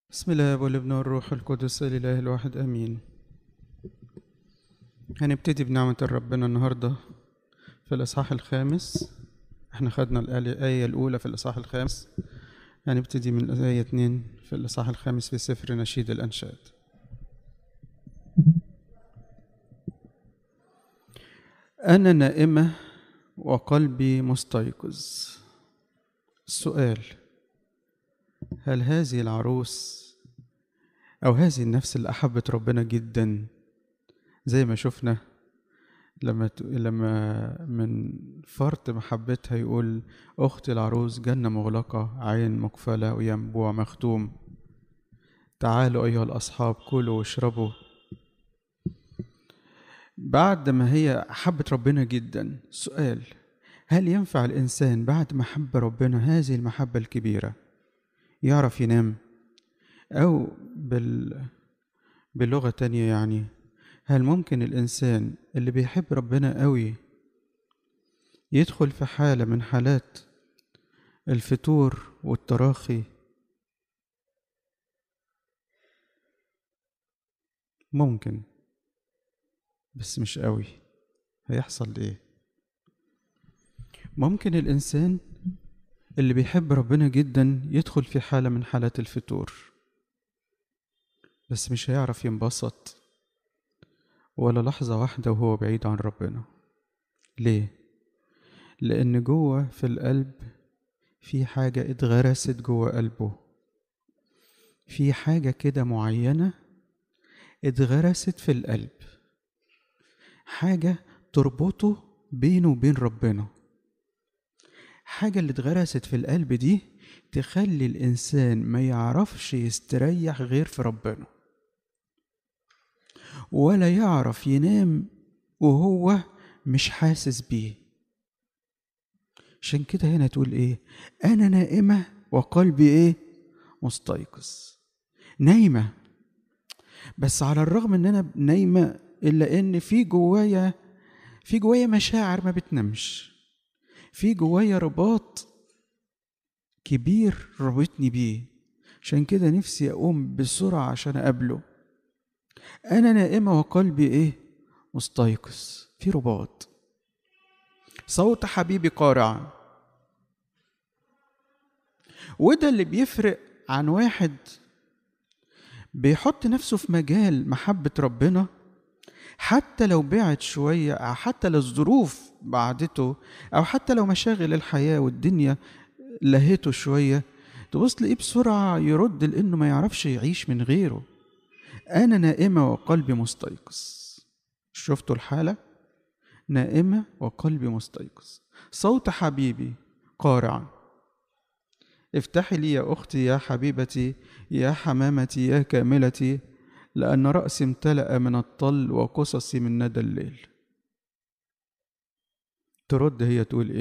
بسم الله والابن والروح القدس الإله الواحد آمين هنبتدي بنعمة ربنا النهاردة في الإصحاح الخامس احنا خدنا الآية الأولى في الإصحاح الخامس هنبتدي من الآية اتنين في الإصحاح الخامس في سفر نشيد الأنشاد أنا نائمة وقلبي مستيقظ السؤال هل هذه العروس أو هذه النفس اللي أحبت ربنا جدا زي ما شفنا لما ت... لما من فرط محبتها يقول أختي العروس جنة مغلقة عين مقفلة وينبوع مختوم تعالوا أيها الأصحاب كلوا واشربوا بعد ما هي حبت ربنا جدا سؤال هل ينفع الإنسان بعد ما حب ربنا هذه المحبة الكبيرة يعرف ينام أو بال... بلغة تانية يعني هل ممكن الإنسان اللي بيحب ربنا قوي يدخل في حالة من حالات الفتور والتراخي ممكن بس مش قوي هيحصل ايه ممكن الإنسان اللي بيحب ربنا جدا يدخل في حالة من حالات الفتور بس مش هيعرف ينبسط ولا لحظة واحدة وهو بعيد عن ربنا ليه؟ لأن جوه في القلب في حاجة اتغرست جوه قلبه في حاجة كده معينة اتغرست في القلب حاجة تربطه بينه وبين ربنا حاجة اللي اتغرست في القلب دي تخلي الإنسان ما يعرفش يستريح غير في ربنا ولا يعرف ينام وهو مش حاسس بيه عشان كده هنا تقول ايه انا نائمه وقلبي ايه مستيقظ نايمه بس على الرغم ان انا نايمه الا ان في جوايا في جوايا مشاعر ما بتنامش في جوايا رباط كبير ربطني بيه عشان كده نفسي اقوم بسرعه عشان اقابله انا نائمه وقلبي ايه مستيقظ في رباط صوت حبيبي قارع وده اللي بيفرق عن واحد بيحط نفسه في مجال محبة ربنا حتى لو بعد شوية أو حتى لو الظروف بعدته أو حتى لو مشاغل الحياة والدنيا لهته شوية تبص تلاقيه بسرعة يرد لأنه ما يعرفش يعيش من غيره أنا نائمة وقلبي مستيقظ شفتوا الحالة؟ نائمة وقلبي مستيقظ صوت حبيبي قارعا افتحي لي يا أختي يا حبيبتي يا حمامتي يا كاملتي لأن رأسي امتلأ من الطل وقصصي من ندى الليل ترد هي تقول إيه